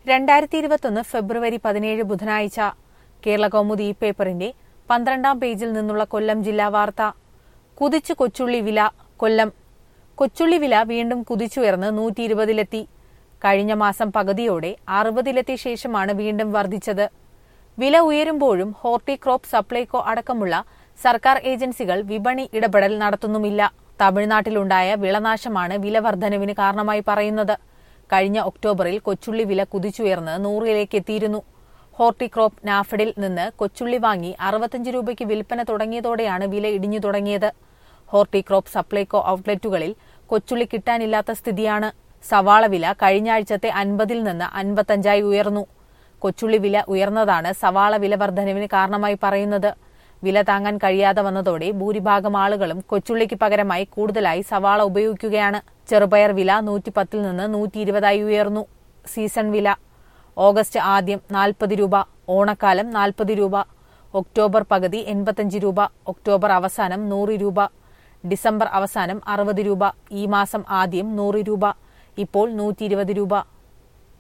രണ്ടായിരത്തി ഇരുപത്തൊന്ന് ഫെബ്രുവരി പതിനേഴ് ബുധനാഴ്ച കേരള കൗമുദി ഈ പേപ്പറിന്റെ പന്ത്രണ്ടാം പേജിൽ നിന്നുള്ള കൊല്ലം ജില്ലാ വാർത്ത കുതിച്ചു കൊച്ചുള്ളി വില കൊല്ലം കൊച്ചുള്ളി വില വീണ്ടും കുതിച്ചുയർന്ന് നൂറ്റി ഇരുപതിലെത്തി കഴിഞ്ഞ മാസം പകുതിയോടെ അറുപതിലെത്തിയ ശേഷമാണ് വീണ്ടും വർദ്ധിച്ചത് വില ഉയരുമ്പോഴും ഹോർട്ടിക്രോപ്പ് സപ്ലൈകോ അടക്കമുള്ള സർക്കാർ ഏജൻസികൾ വിപണി ഇടപെടൽ നടത്തുന്നുമില്ല തമിഴ്നാട്ടിലുണ്ടായ വിളനാശമാണ് വില വർധനവിന് കാരണമായി പറയുന്നത് കഴിഞ്ഞ ഒക്ടോബറിൽ കൊച്ചുള്ളി വില കുതിച്ചുയർന്ന് നൂറിലേക്ക് എത്തിയിരുന്നു ഹോർട്ടിക്രോപ്പ് നാഫഡിൽ നിന്ന് കൊച്ചുള്ളി വാങ്ങി അറുപത്തഞ്ച് രൂപയ്ക്ക് വിൽപ്പന തുടങ്ങിയതോടെയാണ് വില ഇടിഞ്ഞു തുടങ്ങിയത് ഹോർട്ടിക്രോപ്പ് സപ്ലൈകോ ഔട്ട്ലെറ്റുകളിൽ കൊച്ചുള്ളി കിട്ടാനില്ലാത്ത സ്ഥിതിയാണ് സവാള വില കഴിഞ്ഞ ആഴ്ചത്തെ അൻപതിൽ നിന്ന് അൻപത്തഞ്ചായി ഉയർന്നു കൊച്ചുള്ളി വില ഉയർന്നതാണ് സവാള വില വർധനവിന് കാരണമായി പറയുന്നത് വില താങ്ങാൻ കഴിയാതെ വന്നതോടെ ഭൂരിഭാഗം ആളുകളും കൊച്ചുള്ളിക്ക് പകരമായി കൂടുതലായി സവാള ഉപയോഗിക്കുകയാണ് ചെറുപയർ വില നൂറ്റി പത്തിൽ നിന്ന് നൂറ്റി ഇരുപതായി ഉയർന്നു സീസൺ വില ഓഗസ്റ്റ് ആദ്യം നാൽപ്പത് രൂപ ഓണക്കാലം നാൽപ്പത് രൂപ ഒക്ടോബർ പകുതി എൺപത്തഞ്ച് രൂപ ഒക്ടോബർ അവസാനം നൂറ് രൂപ ഡിസംബർ അവസാനം അറുപത് രൂപ ഈ മാസം ആദ്യം നൂറ് രൂപ ഇപ്പോൾ നൂറ്റി ഇരുപത് രൂപ